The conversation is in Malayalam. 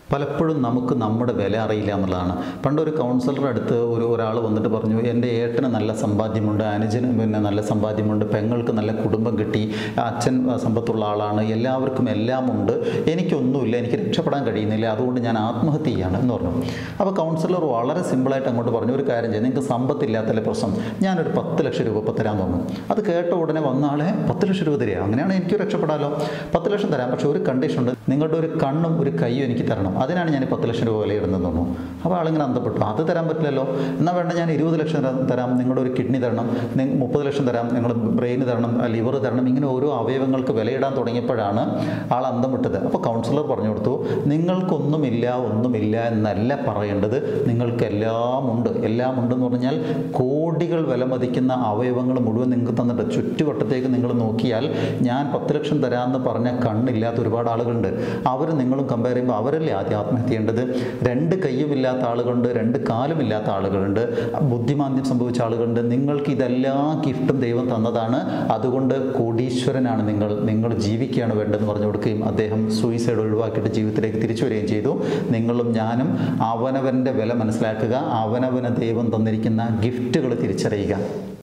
പലപ്പോഴും നമുക്ക് നമ്മുടെ വില അറിയില്ല എന്നുള്ളതാണ് പണ്ടൊരു കൗൺസിലറുടെ അടുത്ത് ഒരു ഒരാൾ വന്നിട്ട് പറഞ്ഞു എൻ്റെ ഏട്ടന് നല്ല സമ്പാദ്യമുണ്ട് അനുജന് പിന്നെ നല്ല സമ്പാദ്യമുണ്ട് പെങ്ങൾക്ക് നല്ല കുടുംബം കിട്ടി അച്ഛൻ ആ, സമ്പത്തുള്ള ആളാണ് എല്ലാവർക്കും എല്ലാം ഉണ്ട് എനിക്കൊന്നുമില്ല എനിക്ക് രക്ഷപ്പെടാൻ കഴിയുന്നില്ല അതുകൊണ്ട് ഞാൻ ആത്മഹത്യ ചെയ്യാണ് എന്ന് പറഞ്ഞു അപ്പോൾ കൗൺസിലർ വളരെ സിമ്പിളായിട്ട് അങ്ങോട്ട് പറഞ്ഞു ഒരു കാര്യം ചെയ്യും നിങ്ങൾക്ക് സമ്പത്തില്ലാത്തല്ലേ പ്രശ്നം ഞാനൊരു പത്ത് ലക്ഷം രൂപ ഇപ്പോൾ തരാൻ തോന്നും അത് കേട്ട ഉടനെ വന്ന ആളെ പത്ത് ലക്ഷം രൂപ തരിക അങ്ങനെയാണ് എനിക്ക് രക്ഷപ്പെടാലോ പത്ത് ലക്ഷം തരാം പക്ഷേ ഒരു കണ്ടീഷൻ ഉണ്ട് നിങ്ങളുടെ ഒരു കണ്ണും ഒരു കൈയും എനിക്ക് തരണം അതിനാണ് ഞാൻ ഈ പത്ത് ലക്ഷം രൂപ വിലയിടുന്നത് തോന്നുന്നു അപ്പോൾ ആളിങ്ങനെ അന്തപ്പെട്ടു അത് തരാൻ പറ്റില്ലല്ലോ എന്നാൽ വേണ്ട ഞാൻ ഇരുപത് ലക്ഷം തരാം- തരാം നിങ്ങളുടെ ഒരു കിഡ്നി തരണം നി- മുപ്പത് ലക്ഷം തരാം നിങ്ങളുടെ ബ്രെയിൻ തരണം ലിവർ തരണം ഇങ്ങനെ ഓരോ അവയവങ്ങൾക്ക് വിലയിടാൻ തുടങ്ങിയപ്പോഴാണ് ആൾ അന്തം വിട്ടത് അപ്പോൾ കൗൺസിലർ പറഞ്ഞു കൊടുത്തു നിങ്ങൾക്കൊന്നുമില്ല ഒന്നുമില്ല എന്നല്ല പറയേണ്ടത് നിങ്ങൾക്ക് എല്ലാം ഉണ്ട് എല്ലാം ഉണ്ടെന്ന് പറഞ്ഞാൽ കോടികൾ വില മതിക്കുന്ന അവയവങ്ങൾ മുഴുവൻ നിങ്ങൾക്ക് തന്നിട്ട് ചുറ്റുവട്ടത്തേക്ക് നിങ്ങൾ നോക്കിയാൽ ഞാൻ പത്ത് ലക്ഷം തരാമെന്ന് പറഞ്ഞ കണ്ണില്ലാത്ത ഒരുപാട് ആളുകളുണ്ട് അവർ നിങ്ങളും കമ്പയർ ചെയ്യുമ്പോൾ അവരല്ലേ ആദ്യം ആത്മഹത്യ ചെയ്യേണ്ടത് രണ്ട് കൈയും ഇല്ലാത്ത ആളുകളുണ്ട് രണ്ട് കാലും ഇല്ലാത്ത ആളുകളുണ്ട് ബുദ്ധിമാന്ദ്യം സംഭവിച്ച ആളുകളുണ്ട് നിങ്ങൾക്ക് ഇതെല്ലാ ഗിഫ്റ്റും ദൈവം തന്നതാണ് അതുകൊണ്ട് കോടീശ്വരനാണ് നിങ്ങൾ നിങ്ങൾ ജീവിക്കുകയാണ് വേണ്ടതെന്ന് പറഞ്ഞു കൊടുക്കുകയും അദ്ദേഹം സൂയിസൈഡ് ഒഴിവാക്കിയിട്ട് ജീവിതത്തിലേക്ക് തിരിച്ചു വരികയും ചെയ്തു നിങ്ങളും ഞാനും അവനവൻ്റെ വില മനസ്സിലാക്കുക അവനവന് ദൈവം തന്നിരിക്കുന്ന ഗിഫ്റ്റുകൾ തിരിച്ചറിയുക